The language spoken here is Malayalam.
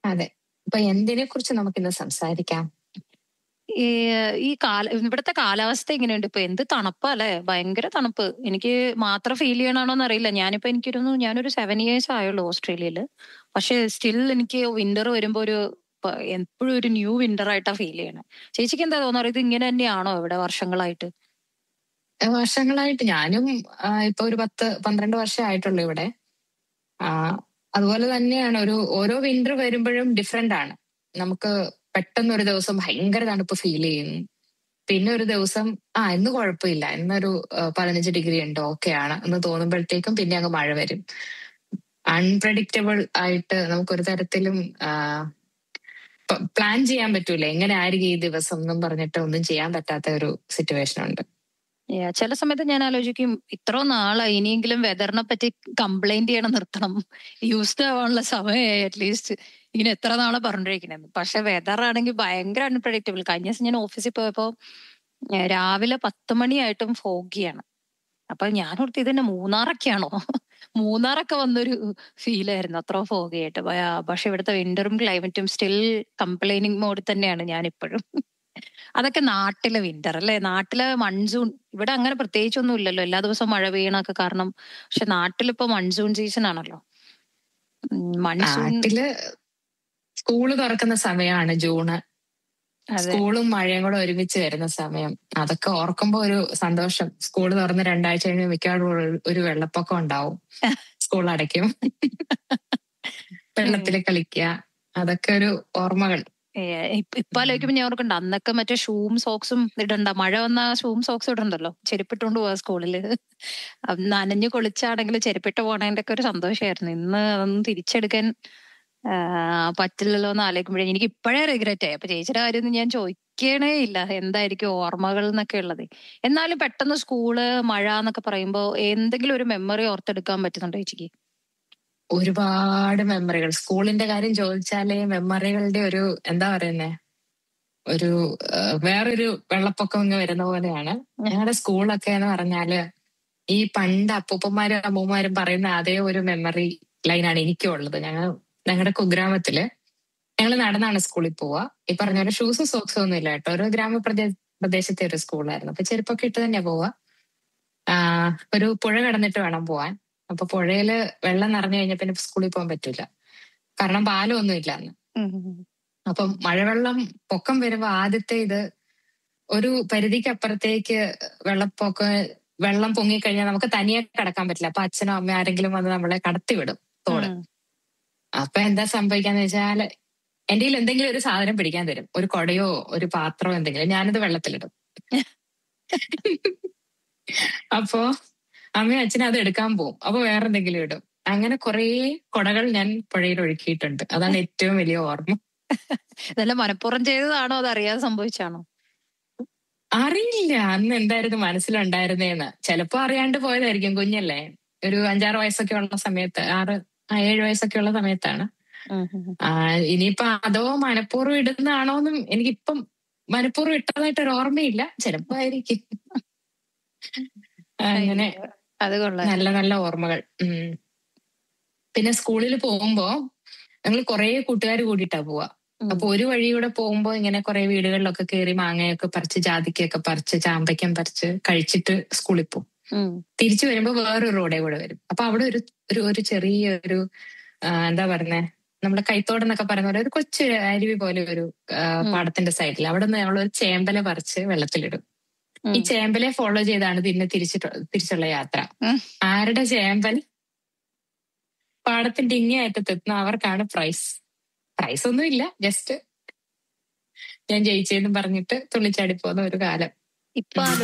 അതെ അപ്പൊ എന്തിനെ കുറിച്ച് നമുക്കിന്ന് സംസാരിക്കാം ഈ ഈ കാല ഇവിടുത്തെ കാലാവസ്ഥ എങ്ങനെയുണ്ട് ഇപ്പൊ എന്ത് തണുപ്പാ അല്ലെ ഭയങ്കര തണുപ്പ് എനിക്ക് മാത്രം ഫീൽ ചെയ്യണാണോന്ന് അറിയില്ല ഞാനിപ്പോ എനിക്കൊരു ഞാനൊരു സെവൻ ഇയേഴ്സ് ആയുള്ളൂ ഓസ്ട്രേലിയയില് പക്ഷെ സ്റ്റിൽ എനിക്ക് വിന്റർ വരുമ്പോ ഒരു എപ്പോഴും ഒരു ന്യൂ വിന്റർ ആയിട്ടാ ഫീൽ ചെയ്യണേ ചേച്ചിക്ക് എന്താ തോന്നാറ് ഇത് ഇങ്ങനെ തന്നെയാണോ ഇവിടെ വർഷങ്ങളായിട്ട് ഏഹ് വർഷങ്ങളായിട്ട് ഞാനും ആ, ഇപ്പൊ ഒരു പത്ത് പന്ത്രണ്ട് വർഷം ആയിട്ടുള്ളൂ ഇവിടെ ആ, അതുപോലെ തന്നെയാണ് ഒരു ഓരോ വിന്റർ വരുമ്പോഴും ഡിഫറെന്റ് ആണ് നമുക്ക് പെട്ടെന്ന് ഒരു ദിവസം ഭയങ്കര തണുപ്പ് ഫീൽ ചെയ്യുന്നു പിന്നെ ഒരു ദിവസം ആ ഇന്ന് കുഴപ്പമില്ല ഇന്നൊരു ആ, പതിനഞ്ച് ഡിഗ്രി ഉണ്ട് ഓക്കെ ആണ് എന്ന് തോന്നുമ്പോഴത്തേക്കും പിന്നെ അങ്ങ് മഴ വരും അൺപ്രഡിക്റ്റബിൾ ആയിട്ട് നമുക്ക് ഒരു തരത്തിലും പ്ലാൻ ചെയ്യാൻ പറ്റൂല എങ്ങനെ ആയിരിക്കും ഈ ദിവസം എന്നും പറഞ്ഞിട്ട് ഒന്നും ചെയ്യാൻ പറ്റാത്ത ഒരു സിറ്റുവേഷൻ ഉണ്ട് Yeah, ചില സമയത്ത് ഞാൻ ആലോചിക്കും ഇത്ര നാളായി ഇനിയെങ്കിലും വെതറിനെ പറ്റി കംപ്ലൈന്റ് ചെയ്യണം നിർത്തണം യൂസ്ഡ് ആവാനുള്ള സമയമായി അറ്റ്ലീസ്റ്റ് ഇങ്ങനെ എത്ര നാളെ പറഞ്ഞിരിക്കണെന്ന് പക്ഷെ വെതർ ആണെങ്കിൽ ഭയങ്കര അൺപ്രഡിക്റ്റബിൾ കഴിഞ്ഞ ദിവസം ഞാൻ ഓഫീസിൽ പോയപ്പോ ഏഹ് രാവിലെ പത്ത് മണിയായിട്ടും ഫോഗിയാണ് അപ്പൊ ഞാൻ ഓർത്ത് ഇതന്നെ മൂന്നാറൊക്കെയാണോ മൂന്നാറൊക്കെ വന്നൊരു ഫീൽ ആയിരുന്നു അത്ര ഫോഗിയായിട്ട് പക്ഷെ ഇവിടുത്തെ വിന്ററും ക്ലൈമറ്റും സ്റ്റിൽ കംപ്ലൈനിങ് മോഡിൽ തന്നെയാണ് ഞാൻ ഇപ്പോഴും അതൊക്കെ നാട്ടിലെ വിന്റർ അല്ലെ നാട്ടിലെ മൺസൂൺ ഇവിടെ അങ്ങനെ പ്രത്യേകിച്ചൊന്നും ഇല്ലല്ലോ എല്ലാ ദിവസവും മഴ പെയ്യണൊക്കെ കാരണം പക്ഷെ നാട്ടിലിപ്പോ മൺസൂൺ സീസൺ ആണല്ലോ മൺസൂൺ നാട്ടില് സ്കൂള് തുറക്കുന്ന സമയമാണ് ജൂണ് അതെ സ്കൂളും മഴയും കൂടെ ഒരുമിച്ച് വരുന്ന സമയം അതൊക്കെ ഓർക്കുമ്പോ ഒരു സന്തോഷം സ്കൂൾ തുറന്ന് രണ്ടാഴ്ച കഴിഞ്ഞ് മിക്കവാറും ഒരു- ഒരു വെള്ളപ്പൊക്കം ഉണ്ടാവും സ്കൂൾ അടയ്ക്കും വെള്ളത്തിൽ കളിക്കുക അതൊക്കെ ഒരു ഓർമ്മകൾ ഏ, ഇപ്പ ഇപ്പൊ ആലോചിക്കുമ്പോ ഞാൻ ഓർക്കണ്ട അന്നൊക്കെ മറ്റേ ഷൂവും സോക്സും ഇടണ്ട മഴ വന്ന ഷൂവും സോക്സും ഇടണ്ടല്ലോ ചെരുപ്പിട്ടോണ്ട് പോവാ സ്കൂളില് അത് നനഞ്ഞു കൊളിച്ചാണെങ്കിൽ ചെരുപ്പിട്ട് പോണതിന്റെ ഒക്കെ ഒരു സന്തോഷമായിരുന്നു ഇന്ന് അതൊന്നും തിരിച്ചെടുക്കാൻ ആ, പറ്റില്ലല്ലോ എന്ന് ആലോചിക്കുമ്പോഴേ എനിക്ക് ഇപ്പോഴേ റിഗ്രറ്റ് ആയി അപ്പൊ ചേച്ചിയുടെ കാര്യമൊന്നും ഞാൻ ചോദിക്കണേ ഇല്ല എന്തായിരിക്കും ഓർമ്മകൾ എന്നൊക്കെ ഉള്ളത് എന്നാലും പെട്ടെന്ന് സ്കൂള് മഴ എന്നൊക്കെ പറയുമ്പോ എന്തെങ്കിലും ഒരു മെമ്മറി ഓർത്തെടുക്കാൻ പറ്റുന്നുണ്ടോ ചേച്ചിക്ക് ഒരുപാട് മെമ്മറികൾ സ്കൂളിന്റെ കാര്യം ചോദിച്ചാലേ മെമ്മറികളുടെ ഒരു എന്താ പറയുന്നേ ഒരു ആ, വേറൊരു വെള്ളപ്പൊക്കം ഇങ്ങ് വരുന്ന പോലെയാണ് ഞങ്ങളുടെ സ്കൂളൊക്കെ എന്ന് പറഞ്ഞാല് ഈ പണ്ട് അപ്പൂപ്പന്മാരും അമ്മൂമ്മമാരും പറയുന്ന അതേ ഒരു മെമ്മറി ലൈനാണ് എനിക്കും ഉള്ളത് ഞങ്ങൾ ഞങ്ങളുടെ കുഗ്രാമത്തില് ഞങ്ങൾ നടന്നാണ് സ്കൂളിൽ പോവുക ഈ പറഞ്ഞ പോലെ ഷൂസും സോക്സും ഒന്നും ഇല്ല കേട്ടോ ഒരു ഗ്രാമപ്രദേശ പ്രദേശത്തെ ഒരു സ്കൂളായിരുന്നു അപ്പൊ ചെരുപ്പൊക്കെ ഇട്ട് തന്നെയാ പോവുക ആ, ഒരു പുഴ കടന്നിട്ട് വേണം പോവാൻ അപ്പൊ പുഴയില് വെള്ളം നിറഞ്ഞു കഴിഞ്ഞാൽ പിന്നെ സ്കൂളിൽ പോകാൻ പറ്റൂല കാരണം പാലം ഒന്നും ഇല്ല അന്ന് അപ്പം മഴവെള്ളം പൊക്കം വരുമ്പോ ആദ്യത്തെ ഇത് ഒരു പരിധിക്കപ്പുറത്തേക്ക് വെള്ളപ്പൊക്കം വെള്ളം പൊങ്ങിക്കഴിഞ്ഞാൽ നമുക്ക് തനിയെ കടക്കാൻ പറ്റില്ല അപ്പൊ അച്ഛനോ അമ്മയോ ആരെങ്കിലും വന്ന് നമ്മളെ കടത്തി വിടും തോട് ഉം. അപ്പൊ എന്താ സംഭവിക്കാന്ന് വെച്ചാൽ എന്റെ കയ്യിൽ എന്തെങ്കിലും ഒരു സാധനം പിടിക്കാൻ തരും ഒരു കൊടയോ ഒരു പാത്രമോ എന്തെങ്കിലും ഞാനത് വെള്ളത്തിലിടും അപ്പോ അമ്മയും അച്ഛനും അത് എടുക്കാൻ പോകും അപ്പൊ വേറെ എന്തെങ്കിലും ഇടും അങ്ങനെ കുറേ കൊടകൾ ഞാൻ പുഴയിൽ ഒഴുക്കിയിട്ടുണ്ട് അതാണ് ഏറ്റവും വലിയ ഓർമ്മ ഇതെല്ലാം മനഃപൂർവ്വം ചെയ്തതാണോ അത് അറിയാതെ സംഭവിച്ചാണോ അറിയില്ല അന്ന് എന്തായിരുന്നു മനസ്സിലുണ്ടായിരുന്നേന്ന് ചിലപ്പോ അറിയാണ്ട് പോയതായിരിക്കും കുഞ്ഞല്ലേ ഒരു അഞ്ചാറ് വയസ്സൊക്കെ ഉള്ള സമയത്ത് ആറ് ആ, ഏഴ് വയസ്സൊക്കെ ഉള്ള സമയത്താണ് ആ, ഇനിയിപ്പോ അതോ മനഃപൂർവ്വം ഇടുന്നതാണോന്നും എനിക്കിപ്പം മനഃപൂർവ്വം ഇട്ടതായിട്ട് ഒരു ഓർമ്മയില്ല ചിലപ്പോ ആയിരിക്കും അങ്ങനെ അയ്യോ, അത് കൊള്ളാം നല്ല നല്ല ഓർമ്മകൾ ഉം. പിന്നെ സ്കൂളിൽ പോകുമ്പോ ഞങ്ങൾ കുറെ കൂട്ടുകാർ കൂടിയിട്ടാ പോവാ ഉം. അപ്പൊ ഒരു വഴിയൂടെ പോകുമ്പോ ഇങ്ങനെ കുറെ വീടുകളിലൊക്കെ കയറി മാങ്ങയൊക്കെ പറിച്ച് ജാതിക്കയൊക്കെ പറിച്ച് ചാമ്പയ്ക്കം പറിച്ച് കഴിച്ചിട്ട് സ്കൂളിൽ പോകും ഉം. തിരിച്ചു വരുമ്പോ വേറൊരു റോഡേ കൂടെ വരും അപ്പൊ അവിടെ ഒരു ഒരു ഒരു ചെറിയ ഒരു ആ, എന്താ പറയുന്നേ നമ്മുടെ കൈത്തോട് എന്നൊക്കെ പറയുന്ന പോലെ ഒരു കൊച്ചു അരുവി പോലെ ഒരു ആ, ഉം. പാടത്തിന്റെ സൈഡിൽ അവിടെ നിന്ന് ഞങ്ങൾ ഒരു ചേമ്പല പറിച്ച് വെള്ളത്തിലിടും ഉം. ഈ ചേമ്പലെ ഫോളോ ചെയ്താണ് പിന്നെ തിരിച്ചിട്ട് തിരിച്ചുള്ള യാത്ര ഉം. ആരുടെ ചേമ്പൽ പാടത്തിന്റെ ഇങ്ങേ അറ്റത്തെത്തുന്ന അവർക്കാണ് പ്രൈസ് പ്രൈസ് ഒന്നും ഇല്ല ജസ്റ്റ് ഞാൻ ജയിച്ചെന്നും പറഞ്ഞിട്ട് തുള്ളിച്ചാടി പോകുന്ന ഒരു കാലം ഇപ്പൊ